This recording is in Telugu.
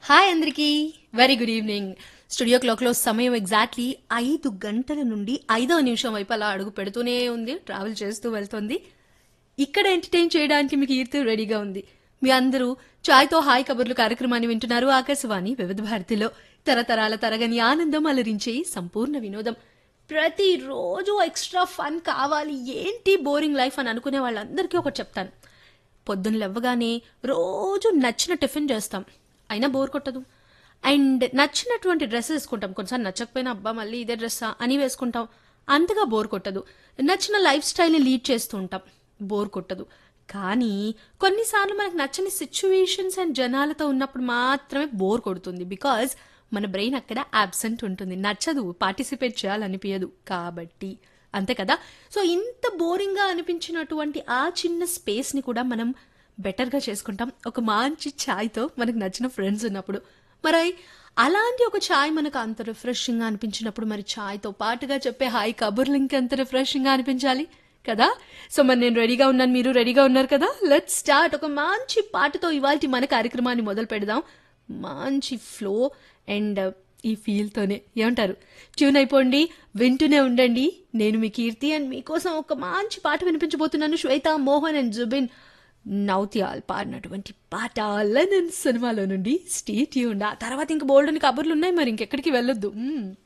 హాయ్ అందరికీ వెరీ గుడ్ ఈవినింగ్ స్టూడియో క్లాక్లో సమయం ఎగ్జాక్ట్లీ ఐదు గంటల నుండి ఐదవ నిమిషం వైపు అలా అడుగు పెడుతూనే ఉంది ట్రావెల్ చేస్తూ వెళ్తుంది ఇక్కడ ఎంటర్టైన్ చేయడానికి మీకు కీర్తి రెడీగా ఉంది మీ అందరూ చాయ్తో హాయ్ కబుర్లు కార్యక్రమాన్ని వింటున్నారు ఆకాశవాణి వివిధ భారతిలో తరతరాల తరగని ఆనందం అలరించే సంపూర్ణ వినోదం ప్రతిరోజు ఎక్స్ట్రా ఫన్ కావాలి ఏంటి బోరింగ్ లైఫ్ అని అనుకునే వాళ్ళందరికీ ఒకటి చెప్తాను పొద్దున్న లేవగానే రోజు నచ్చిన టిఫిన్ చేస్తాం అయినా బోర్ కొట్టదు అండ్ నచ్చినటువంటి డ్రెస్ వేసుకుంటాం కొన్నిసార్లు నచ్చకపోయినా అబ్బా మళ్ళీ ఇదే డ్రెస్సా అని వేసుకుంటాం అంతగా బోర్ కొట్టదు నచ్చిన లైఫ్ స్టైల్ని లీడ్ చేస్తూ ఉంటాం బోర్ కొట్టదు కానీ కొన్నిసార్లు మనకు నచ్చని సిచ్యువేషన్స్ అండ్ జనాలతో ఉన్నప్పుడు మాత్రమే బోర్ కొడుతుంది బికాజ్ మన బ్రెయిన్ అక్కడ అబ్సెంట్ ఉంటుంది నచ్చదు పార్టిసిపేట్ చేయాలనిపించదు కాబట్టి అంతే కదా సో ఇంత బోరింగ్గా అనిపించినటువంటి ఆ చిన్న స్పేస్ని కూడా మనం బెటర్గా చేసుకుంటాం ఒక మంచి ఛాయ్తో మనకు నచ్చిన ఫ్రెండ్స్ ఉన్నప్పుడు మరి అలాంటి ఒక ఛాయ్ మనకు అంత రిఫ్రెషింగ్గా అనిపించినప్పుడు మరి ఛాయ్తో పాటుగా చెప్పే హాయ్ కబుర్లు ఇంకెంత రిఫ్రెషింగ్గా అనిపించాలి కదా సో మరి నేను రెడీగా ఉన్నాను మీరు రెడీగా ఉన్నారు కదా లెట్ స్టార్ట్ ఒక మంచి పాటతో ఇవాళ మన కార్యక్రమాన్ని మొదలు పెడదాం మంచి ఫ్లో అండ్ ఈ ఫీల్తోనే ఏమంటారు ట్యూన్ అయిపోండి వింటూనే ఉండండి నేను మీ కీర్తి అండ్ మీకోసం ఒక మంచి పాట వినిపించబోతున్నాను శ్వేత మోహన్ అండ్ జుబిన్ నౌతియాల్ పాడినటువంటి పాట లెనన్ సినిమాలో నుండి స్టే ట్యూన్ ఆ తర్వాత ఇంక బోల్డ్ కబుర్లు ఉన్నాయి మరి ఇంకెక్కడికి వెళ్ళొద్దు మ్మ్.